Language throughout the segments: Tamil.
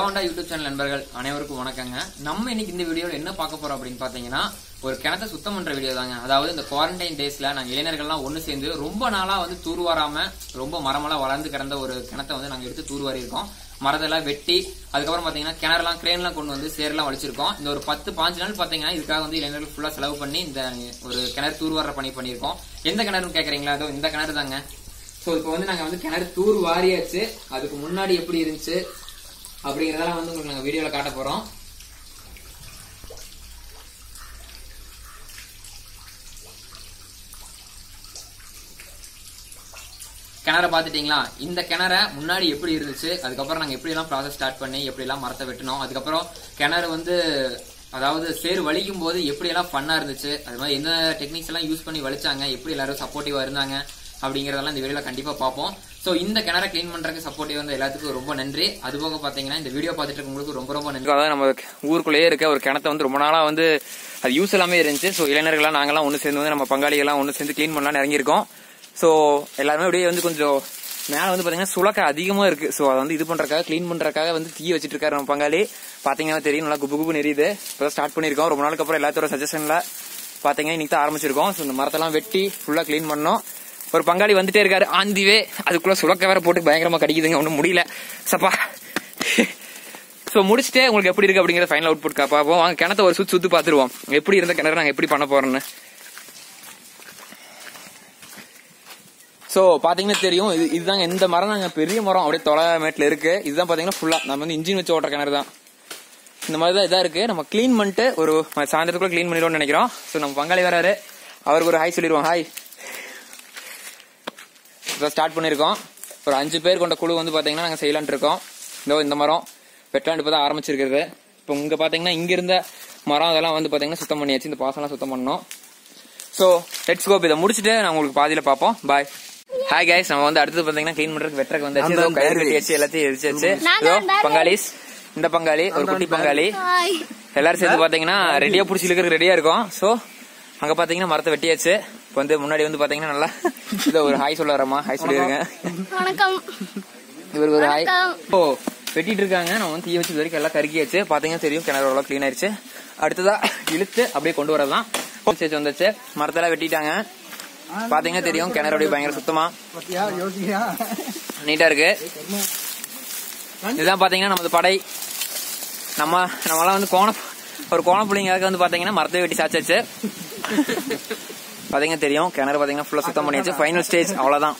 ஹோண்டா யூடியூப் சேனல் நண்பர்கள் அனைவருக்கும் வணக்கங்க நம்ம இன்னைக்கு இந்த வீடியோல என்ன பார்க்க போறோம் அப்படின்னு பாத்தீங்கன்னா ஒரு கிணத்தை சுத்தம் பண்ற வீடியோ தாங்க அதாவது இந்த குவாரண்டைன் டேஸ்ல நாங்க இளைஞர்கள்லாம் ஒண்ணு சேர்ந்து ரொம்ப நாளா வந்து தூர்வாராம ரொம்ப மரமெல்லாம் வளர்ந்து கிடந்த ஒரு கிணத்தை வந்து நாங்க எடுத்து தூர்வாரி இருக்கோம் மரத்தெல்லாம் வெட்டி அதுக்கப்புறம் பாத்தீங்கன்னா கிணறுலாம் கிரேன்லாம் கொண்டு வந்து சேர்லாம் வலிச்சிருக்கோம் இந்த ஒரு பத்து பாஞ்சு நாள் பாத்தீங்கன்னா இதுக்காக வந்து இளைஞர்கள் ஃபுல்லா செலவு பண்ணி இந்த ஒரு கிணறு தூர்வார பணி பண்ணியிருக்கோம் எந்த கிணறுன்னு கேக்குறீங்களா அதோ இந்த கிணறு தாங்க ஸோ இப்போ வந்து நாங்க வந்து கிணறு தூர் வாரியாச்சு அதுக்கு முன்னாடி எப்படி இருந்துச்சு அப்படிங்கறதெல்லாம் வந்து உங்களுக்கு நாங்க வீடியோல காட்ட போறோம் கிணற பாத்துட்டீங்களா இந்த கிணற முன்னாடி எப்படி இருந்துச்சு அதுக்கப்புறம் நாங்க எப்படி எல்லாம் ப்ராசஸ் ஸ்டார்ட் பண்ணி எப்படி எல்லாம் மரத்தை வெட்டினோம் அதுக்கப்புறம் கிணறு வந்து அதாவது சேர் வலிக்கும் போது எப்படி எல்லாம் ஃபன்னா இருந்துச்சு அது மாதிரி என்ன டெக்னிக்ஸ் எல்லாம் யூஸ் பண்ணி வலிச்சாங்க எப்படி எல்லாரும் சப்போர்ட்டிவா இருந்தாங்க அப்படிங்கறதெல்லாம் இந்த வீடியோல கண்டிப்பா பார்ப்போம் சோ இந்த கிணற க்ளீன் பண்றதுக்கு சப்போர்ட்டிவ் வந்து எல்லாத்துக்கும் ரொம்ப நன்றி அது போக பாத்தீங்கன்னா இந்த வீடியோ பார்த்துட்டு இருக்கவங்களுக்கு ரொம்ப ரொம்ப நன்றி அதாவது நம்ம ஊருக்குள்ளேயே இருக்க ஒரு கிணத்தை வந்து ரொம்ப நாளா வந்து அது யூஸ் எல்லாமே இருந்துச்சு ஸோ இளைஞர்கள்லாம் நாங்கெல்லாம் ஒன்று சேர்ந்து வந்து நம்ம பங்காளிகள்லாம் ஒன்று சேர்ந்து க்ளீன் பண்ணலாம்னு இறங்கியிருக்கோம் ஸோ எல்லாருமே அப்படியே வந்து கொஞ்சம் மேலே வந்து பாத்தீங்கன்னா சுளக்க அதிகமா இருக்கு ஸோ அதை வந்து இது பண்றதுக்காக க்ளீன் பண்றதுக்காக வந்து தீ வச்சிட்டு இருக்காரு நம்ம பங்காளி பாத்தீங்கன்னா தெரியும் நல்லா குபு குபு நெறியுது இப்பதான் ஸ்டார்ட் பண்ணிருக்கோம் ரொம்ப நாளுக்கு அப்புறம் எல்லாத்தோட சஜஷன்ல பாத்தீங்கன்னா இன்னைக்கு தான் ஆரம்பிச்சிருக்கோம் ஸோ இந்த மரத்தெல்லாம் வெட்டி ஃபுல்லா க்ளீன் பண்ணோம் ஒரு பங்காளி வந்துட்டே இருக்காரு ஆந்திவே அதுக்குள்ள சுளக்க வேற போட்டு பயங்கரமா கடிக்குதுங்க ஒன்றும் முடியல சப்பா ஸோ முடிச்சுட்டு உங்களுக்கு எப்படி இருக்கு அப்படிங்கிற ஃபைனல் அவுட்புட் பார்ப்போம் வாங்க கிணத்த ஒரு சுத்து சுத்து பார்த்துருவோம் எப்படி இருந்த கிணறு நாங்கள் எப்படி பண்ண போறோம்னு ஸோ பாத்தீங்கன்னா தெரியும் இது இதுதாங்க இந்த மரம் நாங்க பெரிய மரம் அப்படியே தொலை மேட்ல இருக்கு இதுதான் பாத்தீங்கன்னா ஃபுல்லா நம்ம வந்து இன்ஜின் வச்சு ஓட்டுற கிணறு தான் இந்த மாதிரி தான் இதா இருக்கு நம்ம க்ளீன் பண்ணிட்டு ஒரு சாயந்தரத்துக்குள்ள க்ளீன் பண்ணிடுவோம்னு நினைக்கிறோம் ஸோ நம்ம பங்காளி வராரு அவருக்கு ஒரு ஹாய் சொல்லிடுவோம் ஹாய் இப்போ ஸ்டார்ட் பண்ணிருக்கோம் ஒரு அஞ்சு பேர் கொண்ட குழு வந்து பாத்தீங்கன்னா நாங்க செய்யலான்ட்டு இருக்கோம் இதோ இந்த மரம் வெட்டலாண்டு இப்போ தான் ஆரம்பிச்சிருக்கிறது இப்போ இங்க பாத்தீங்கன்னா இங்க இருந்த மரம் அதெல்லாம் வந்து பாத்தீங்கன்னா சுத்தம் பண்ணியாச்சு இந்த பாசம்லாம் சுத்தம் பண்ணோம் ஸோ லெட்ஸ் கோ இதை முடிச்சுட்டு நான் உங்களுக்கு பாதியில பார்ப்போம் பாய் ஹாய் கைஸ் நம்ம வந்து அடுத்து பாத்தீங்கன்னா க்ளீன் பண்றதுக்கு வெட்டறதுக்கு வந்தாச்சு இதோ கயிறு கட்டியாச்சு எல்லாத்தையும் எரிச்சாச்சு இதோ பங்காளிஸ் இந்த பங்காளி ஒரு குட்டி பங்காளி எல்லாரும் சேர்ந்து பாத்தீங்கன்னா ரெடியா புடிச்சு இழுக்கிறதுக்கு ரெடியா இருக்கும் சோ அங்க பாத்தீங்கன்னா மரத்தை வெட்டியாச்சு இப்போ வந்து முன்னாடி வந்து பாத்தீங்கன்னா நல்லா இதோ ஒரு ஹாய் சொல்ல வரமா ஹாய் சொல்லிருங்க வணக்கம் இவருக்கு ஒரு ஹாய் வணக்கம். ஓ வெட்டிட்டு இருக்காங்க நம்ம வந்து தீ வச்சு இது வரைக்கும் எல்லாம் கருகியாச்சு பாத்தீங்கன்னா தெரியும் கிணறு எவ்வளவு க்ளீன் ஆயிருச்சு அடுத்ததா இழுத்து அப்படியே கொண்டு வரலாம் சேர்த்து வந்துச்சு மரத்தெல்லாம் வெட்டிட்டாங்க பாத்தீங்கன்னா தெரியும் கிணறு அப்படியே பயங்கர சுத்தமா நீட்டா இருக்கு இதுதான் பாத்தீங்கன்னா நமது படை நம்ம நம்மலாம் வந்து கோண ஒரு கோண பிள்ளைங்களுக்கு வந்து பாத்தீங்கன்னா மரத்தை வெட்டி சாச்சாச்சு பாத்தீங்கன்னா தெரியும் கிணறு பாத்தீங்கன்னா ஃபுல்லா சுத்தம் பண்ணியாச்சு ஃபைனல் ஸ்டேஜ் அவ்வளவுதான்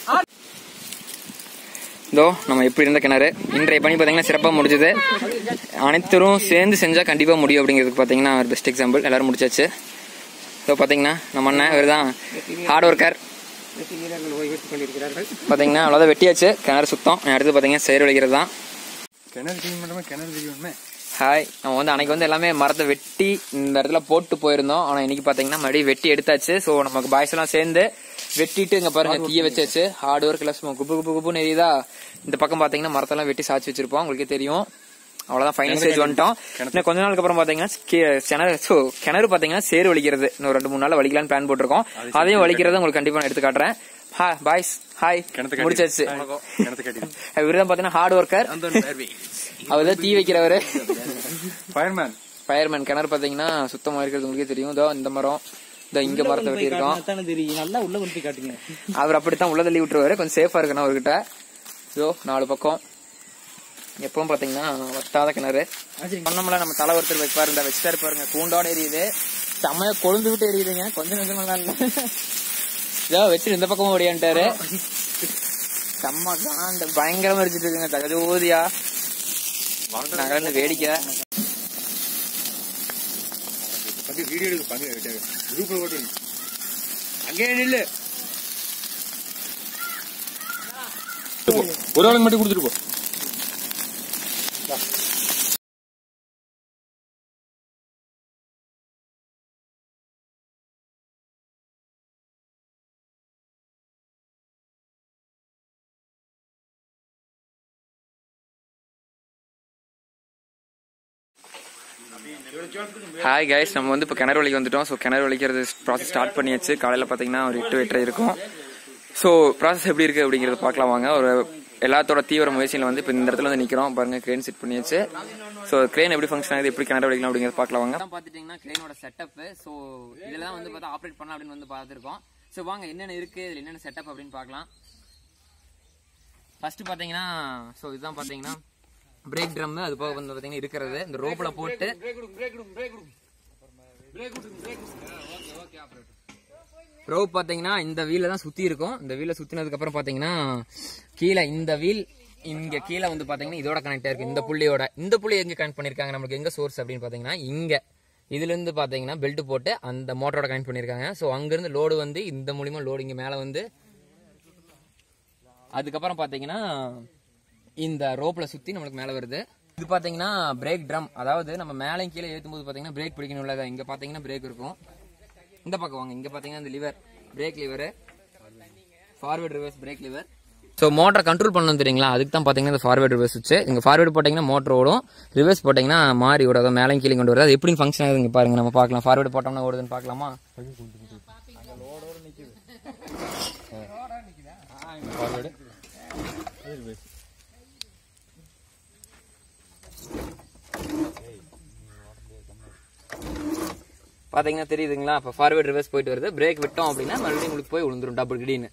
இதோ நம்ம எப்படி இருந்த கிணறு இன்றைய பணி பாத்தீங்கன்னா சிறப்பா முடிஞ்சது அனைத்தரும் சேர்ந்து செஞ்சா கண்டிப்பா முடியும் அப்படிங்கிறதுக்கு பாத்தீங்கன்னா ஒரு பெஸ்ட் எக்ஸாம்பிள் எல்லாரும் முடிச்சாச்சு இதோ பாத்தீங்கன்னா நம்ம அண்ணன் இவர் தான் ஹார்ட் ஒர்க்கர் பாத்தீங்கன்னா அவ்வளவுதான் வெட்டியாச்சு கிணறு சுத்தம் அடுத்து பாத்தீங்கன்னா செயல் வலிக்கிறது தான் கிணறு கிளீன் பண்றோமா கிணறு தெரியணுமே ஹாய் நம்ம வந்து அன்னைக்கு வந்து எல்லாமே மரத்தை வெட்டி இந்த இடத்துல போட்டு போயிருந்தோம் ஆனா இன்னைக்கு பாத்தீங்கன்னா மறுபடியும் வெட்டி எடுத்தாச்சு சோ நமக்கு பாய்ஸ் எல்லாம் சேர்ந்து வெட்டிட்டு இங்க பாருங்க தீய வச்சாச்சு ஹார்ட் ஒர்க் எல்லாம் சும்மா குப்பு குப்பு குப்புன்னு எரியுதா இந்த பக்கம் பாத்தீங்கன்னா மரத்தெல்லாம் வெட்டி சாச்சி வச்சிருப்போம் உங்களுக்கே தெரியும் அவ்வளவுதான் ஃபைனல் ஸ்டேஜ் வந்துட்டோம் இன்னும் கொஞ்ச நாளுக்கு அப்புறம் பாத்தீங்கன்னா கே- கிணறு so, கிணறு பாத்தீங்கன்னா சேறு வலிக்கிறது இன்னும் ரெண்டு மூணு நாள் வலிக்கலாம்னு பிளான் போட்டிருக்கோம் அதையும் வலிக்கிறத உங்களுக்கு கண்டிப்பா நான் எடுத்து காட்டுறேன் ஹா பாய்ஸ் ஹாய் கிணத்து கட்டி. முடிச்சாச்சு கிணத்து கட்டி இவருதான் பாத்தீங்கன்னா ஹார்ட் ஒர்க்கர் அவர் தான் தீ வைக்கிறவரு ஃபயர்மேன் ஃபயர்மேன் கிணறு பாத்தீங்கன்னா சுத்தமா இருக்கிறது உங்களுக்கே தெரியும் இதோ இந்த மரம் இதோ இங்க மரத்தை வெட்டி இருக்கோம் தானே தெரியும் நல்லா உள்ள கொண்டு போய் காட்டுங்க அவர் அப்படித்தான் உள்ள தள்ளி விட்டுருவாரு கொஞ்சம் சேஃபா இருக்கணும் அவர்கிட்ட இதோ நாலு பக்கம் எப்பவும் பாத்தீங்கன்னா வட்டாத கிணறு பண்ணோம்ல நம்ம தலை ஒருத்தர் வைப்பாரு இந்த வச்சுட்டாரு பாருங்க கூண்டோட எரியுது செம்மையா கொழுந்து விட்டு எரியுதுங்க கொஞ்சம் நிஜமெல்லாம் இல்ல இதோ வச்சு இந்த பக்கமும் ஓடியான்ட்டாரு செம்ம காண்ட பயங்கரமா எரிச்சிட்டு இருக்குங்க தகஜோதியா நகர்ந்து வேடிக்கை வந்து வீடியோ எடுக்க பண்ணி குரூப்ல போட்டு அங்கே நில்லு ஒரு ஆளுக்கு மட்டும் கொடுத்துட்டு போ ஹாய் கைஸ் நம்ம வந்து இப்போ கிணறு வலிக்கு வந்துட்டோம் ஸோ கிணறு வலிக்கிறது ப்ராசஸ் ஸ்டார்ட் பண்ணியாச்சு காலையில் பார்த்தீங்கன்னா ஒரு எட்டு எட்டரை இருக்கும் ஸோ ப்ராசஸ் எப்படி இருக்கு அப்படிங்கறத பார்க்கலாம் வாங்க ஒரு எல்லாத்தோட தீவிர முயற்சியில் வந்து இப்போ இந்த இடத்துல வந்து நிற்கிறோம் பாருங்க கிரேன் செட் பண்ணியாச்சு ஸோ கிரேன் எப்படி ஃபங்க்ஷன் ஆகுது எப்படி கிணறு வடிக்கலாம் அப்படிங்கிறத பார்க்கலாம் வாங்க பார்த்துட்டிங்கன்னா கிரேனோட செட்டப் ஸோ இதில் தான் வந்து பார்த்தா ஆப்ரேட் பண்ணலாம் அப்படின்னு வந்து பார்த்துருக்கோம் ஸோ வாங்க என்னென்ன இருக்கு இதில் என்னென்ன செட்டப் அப்படின்னு பார்க்கலாம் ஃபர்ஸ்ட் பார்த்தீங்கன்னா ஸோ இதுதான் பார்த்தீங்கன்னா பிரேக் ட்ரம் அது போக வந்து பார்த்தீங்கன்னா இருக்கிறது இந்த ரோப்பில் போட்டு ரோப் பார்த்தீங்கன்னா இந்த வீல தான் சுத்தி இருக்கும் இந்த வீல சுத்தினதுக்கு அப்புறம் பார்த்தீங்கன்னா கீழே இந்த வீல் இங்க கீழே வந்து பாத்தீங்கன்னா இதோட கனெக்ட் இருக்கு இந்த புள்ளியோட இந்த புள்ளி எங்க கனெக்ட் பண்ணிருக்காங்க நம்மளுக்கு எங்க சோர்ஸ் அப்படின்னு பாத்தீங்கன்னா இங்க இதுல இருந்து பாத்தீங்கன்னா பெல்ட் போட்டு அந்த மோட்டரோட கனெக்ட் பண்ணிருக்காங்க ஸோ அங்க இருந்து லோடு வந்து இந்த மூலியமா லோடு இங்க மேல வந்து அதுக்கப்புறம் பாத்தீங்கன்னா இந்த ரோப்ல சுத்தி நம்மளுக்கு மேல வருது இது பாத்தீங்கன்னா பிரேக் ட்ரம் அதாவது நம்ம மேலே கீழே ஏத்தும் போது பாத்தீங்கன்னா பிரேக் பிடிக்கணும்ல இங்க பாத்தீங்கன்னா பிரேக் இருக்கும் இந்த பக்கம் வாங்க இங்க பாத்தீங்கன்னா இந்த lever brake lever forward reverse brake lever so motor control பண்ணணும் தெரியுங்களா அதுக்கு தான் பார்த்தீங்கன்னா இந்த ஃபார்வர்ட் ரிவர்ஸ் வச்சு இங்கே ஃபார்வர்டு போட்டிங்கன்னா மோட்டர் ஓடும் ரிவர்ஸ் போட்டிங்கன்னா மாறி ஓடும் மேலே கீழே கொண்டு வருது அது எப்படி ஃபங்க்ஷன் ஆகுது இங்கே பாருங்க நம்ம பார்க்கலாம் ஃபார்வர்டு போட்டோம்னா ஓடுதுன்னு பார்க்கலாமா ஃபார்வேர்டு அது ரிவர்ஸ் பார்த்தீங்கன்னா தெரியுதுங்களா இப்போ ஃபார்வர்ட் ரிவர்ஸ் போயிட்டு வருது பிரேக் விட்டோம் அப்படின்னா மறுபடியும் உங்களுக்கு போய் விழுந்துரும் டபுள் கிடின்னு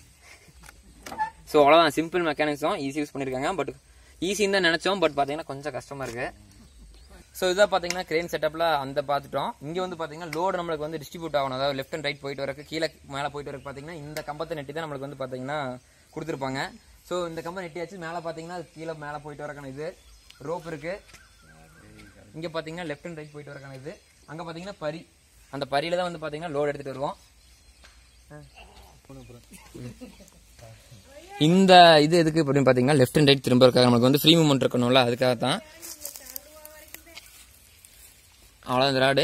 ஸோ அவ்வளோதான் சிம்பிள் மெக்கானிக்ஸும் ஈஸி யூஸ் பண்ணியிருக்காங்க பட் ஈஸின்னு தான் நினச்சோம் பட் பார்த்தீங்கன்னா கொஞ்சம் கஷ்டமாக இருக்கு ஸோ இதாக பார்த்தீங்கன்னா கிரேன் செட்டப்பில் அந்த பார்த்துட்டோம் இங்கே வந்து பார்த்தீங்கன்னா லோடு நம்மளுக்கு வந்து டிஸ்ட்ரிபியூட் ஆகணும் அதாவது லெஃப்ட் அண்ட் ரைட் போயிட்டு வரக்கு கீழே மேலே போயிட்டு வரக்கு பார்த்தீங்கன்னா இந்த கம்பத்தை நெட்டி தான் நம்மளுக்கு வந்து பார்த்தீங்கன்னா கொடுத்துருப்பாங்க ஸோ இந்த கம்பை நெட்டியாச்சு மேலே பார்த்தீங்கன்னா அது கீழே மேலே போயிட்டு வரக்கான இது ரோப் இருக்கு இங்கே பார்த்தீங்கன்னா லெஃப்ட் அண்ட் ரைட் போயிட்டு வரக்கான இது அங்கே பார்த்தீங்கன்னா பரி அந்த பரியில தான் வந்து பார்த்தீங்கன்னா லோடு எடுத்துகிட்டு வருவோம் இந்த இது எதுக்கு அப்படின்னு பார்த்தீங்கன்னா லெஃப்ட் அண்ட் ரைட் திரும்ப இருக்காங்க நமக்கு வந்து ஃப்ரீ மூவ்மெண்ட் இருக்கணும்ல அதுக்காக தான் அவ்வளோ இந்த ராடு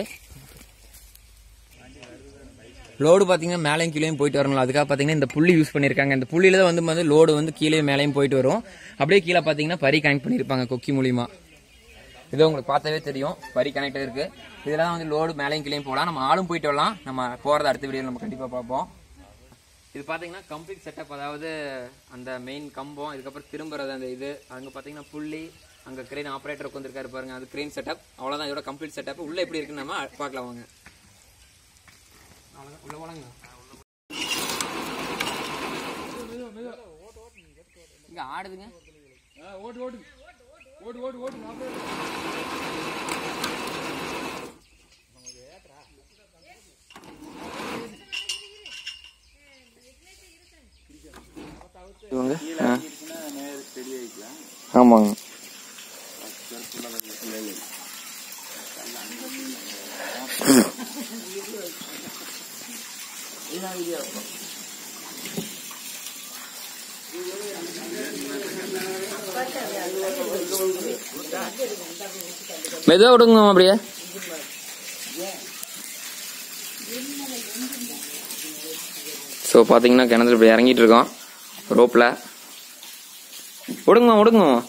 லோடு பார்த்தீங்கன்னா மேலேயும் கீழேயும் போயிட்டு வரணும் அதுக்காக பார்த்தீங்கன்னா இந்த புள்ளி யூஸ் பண்ணியிருக்காங்க இந்த புள்ளியில தான் வந்து வந்து லோடு வந்து கீழே மேலேயும் போயிட்டு வரும் அப்படியே கீழே பார்த்தீங்கன்னா பரி கனெக்ட் பண்ணியிருப்பாங்க கொக்கி மூலியமா இது உங்களுக்கு பார்த்தாவே தெரியும் பரி கனெக்ட் இருக்கு இதெல்லாம் வந்து லோடு மேலேயும் கீழேயும் போகலாம் நம்ம ஆளும் போயிட்டு வரலாம் நம்ம போகிறத அடுத்த வீடியோ நம்ம கண்டிப்பாக பார்ப்போம் இது பார்த்தீங்கன்னா கம்ப்ளீட் செட்டப் அதாவது அந்த மெயின் கம்பம் இதுக்கப்புறம் திரும்புறது அந்த இது அங்கே பார்த்தீங்கன்னா புள்ளி அங்கே கிரெயின் ஆப்ரேட்டர் உட்காந்துருக்காரு பாருங்க அது கிரெயின் செட்டப் அவ்வளோதான் இதோட கம்ப்ளீட் செட்டப் உள்ள எப்படி இருக்குன்னு நம்ம பார்க்கலாம் வாங்க அவ்வளோதான் உள்ள போலாங்க இங்க ஆடுதுங்க ஓட்டு ஓட்டு ஓட்டு ஓட்டு ஓட்டு நாற்பது இவங்க ஆமாங்க மெதுவா விடுங்க அப்படியே ஸோ பார்த்தீங்கன்னா கிணத்துல இப்படி இறங்கிட்டு இருக்கோம் ரோப்பில் விடுங்கம்மா விடுங்கம்மா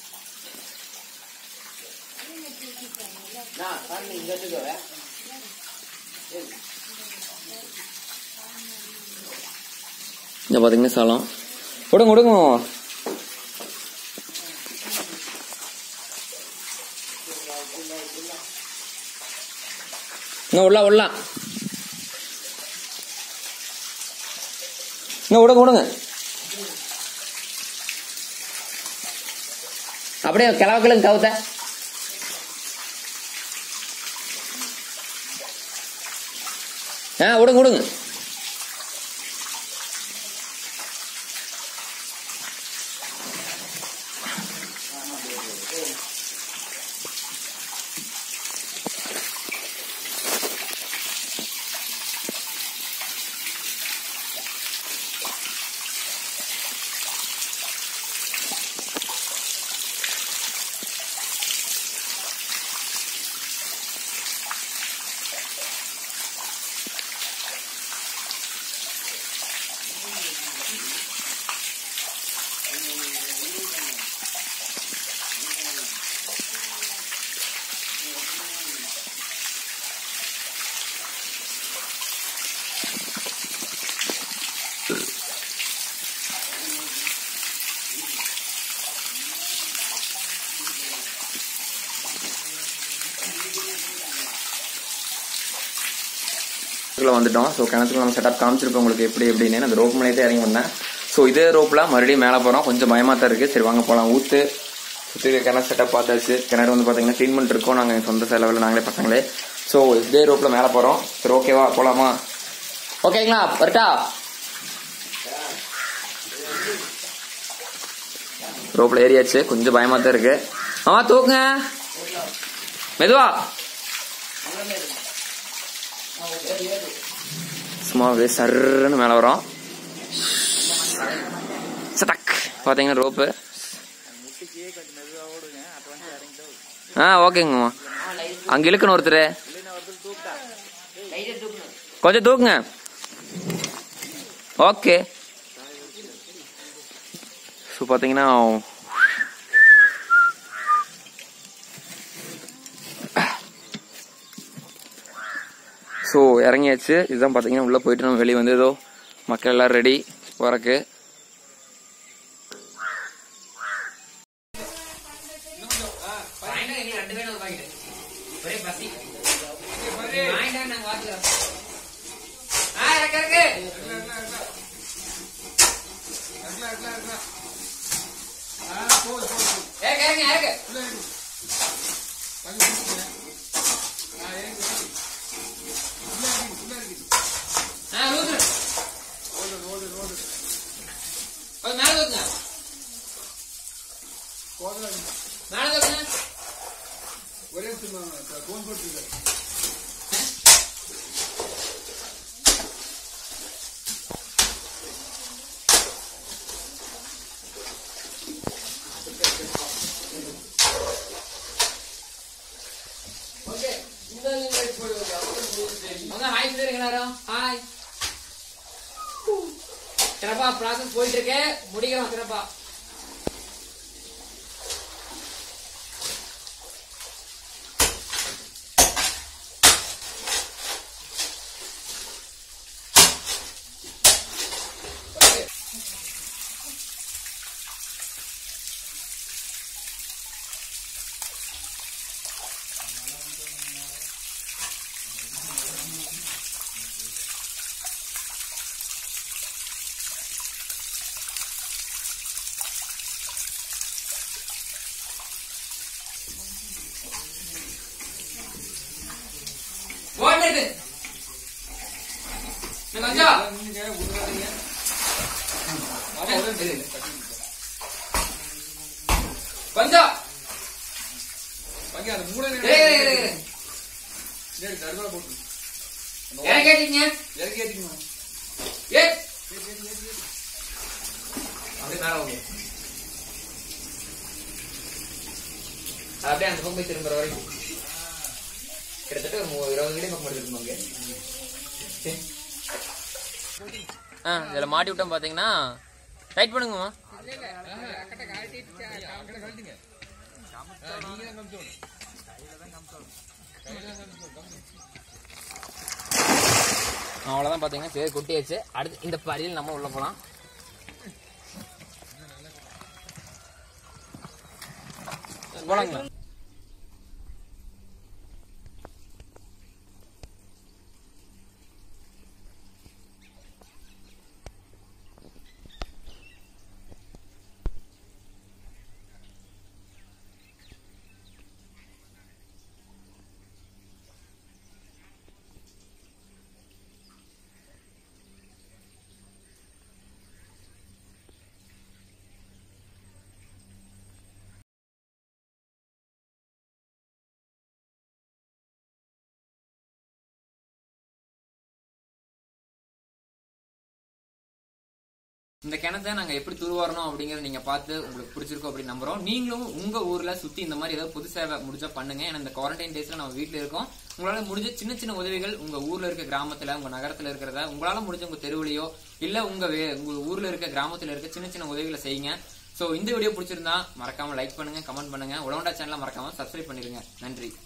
இந்த பார்த்தீங்கன்னா சாலம் விடுங்க விடுங்கம்மா இன்னும் விடலாம் விடலாம் இன்னும் விடுங்க விடுங்க அப்படியே கிளவக்கிழங்கு கவுத்த ஆ விடுங்க விடுங்க கிணத்துக்குள்ள வந்துட்டோம் ஸோ கிணத்துக்குள்ள நம்ம செட்டப் காமிச்சிருப்போம் உங்களுக்கு எப்படி எப்படின்னு அந்த ரோப் மேலே தான் இறங்கி வந்தேன் ஸோ இதே ரோப்ல மறுபடியும் மேலே போகிறோம் கொஞ்சம் பயமாக தான் இருக்குது சரி வாங்க போகலாம் ஊற்று சுற்றி கிணறு செட்டப் பார்த்தாச்சு கிணறு வந்து பார்த்தீங்கன்னா க்ளீன் பண்ணிட்டு இருக்கோம் நாங்கள் சொந்த செலவில் நாங்களே பசங்களே ஸோ இதே ரோப்பில் மேலே போகிறோம் சரி ஓகேவா போகலாமா ஓகேங்களா வரட்டா ரோப்ல ஏறியாச்சு கொஞ்சம் பயமா தான் இருக்கு ஆமா தூக்குங்க மெதுவா சும்மா அப்படியே சர்ன்னு மேல வரோம் சடக் பாத்தீங்கன்னா ரோப்பு ஆ ஓகேங்கம்மா அங்க இழுக்கணும் ஒருத்தர் கொஞ்சம் தூக்குங்க ஓகே ஸோ பார்த்தீங்கன்னா ஸோ இறங்கியாச்சு இதுதான் பார்த்தீங்கன்னா உள்ளே போயிட்டு நம்ம வெளியே வந்து ஏதோ மக்கள் எல்லாம் ரெடி வரக்கு ஹாய் சொல்லிருங்க எல்லாரும் ஹாய் சிறப்பா ப்ராசஸ் போயிட்டு இருக்கு முடிக்கிறோம் சிறப்பா போட்டு கொஞ்சம் கொஞ்சம் அந்த மூளை இரு, இரு, இரு, இரு. கருவேல போட்டு இறக்கி ஏத்திங்க. இறக்கி ஏத்திக்கணும் ஏ. அப்படியே மேல வாங்க. அப்படியே அந்த பக்கம் போய் திரும்புற வரைக்கும் கிட்டத்தட்ட ஒரு மு- இருபது கிலோ பக்கம் எடுத்துருப்பாங்க ஆ இதில் மாட்டி விட்டோம் பார்த்தீங்கன்னா டைட் பண்ணுங்கம்மா அவ்வளோதான் பார்த்தீங்கன்னா சரி கொட்டியாச்சு அடுத்து இந்த படியில் நம்ம உள்ள போகலாம் போலாங்களா இந்த கிணத்தை நாங்க எப்படி துருவாரணும் அப்படிங்கறத நீங்க பார்த்து உங்களுக்கு பிடிச்சிருக்கோம் அப்படின்னு நம்புறோம் நீங்களும் உங்க ஊர்ல சுத்தி இந்த மாதிரி ஏதாவது பொது சேவை முடிஞ்சா பண்ணுங்க ஏன்னா இந்த குவாரண்டைன் டேஸ்ல நம்ம வீட்ல இருக்கோம் உங்களால முடிஞ்ச சின்ன சின்ன உதவிகள் உங்க ஊர்ல இருக்க கிராமத்துல உங்க நகரத்துல இருக்கிறத உங்களால முடிஞ்ச உங்க தெருவுலையோ இல்ல உங்க வே- உங்க ஊர்ல இருக்க கிராமத்துல இருக்க சின்ன சின்ன உதவிகளை செய்யுங்க சோ இந்த வீடியோ பிடிச்சிருந்தா மறக்காம லைக் பண்ணுங்க கமெண்ட் பண்ணுங்க உழவண்டா சேனலை மறக்காம சப்ஸ்கிரைப் பண்ணிருங்க நன்றி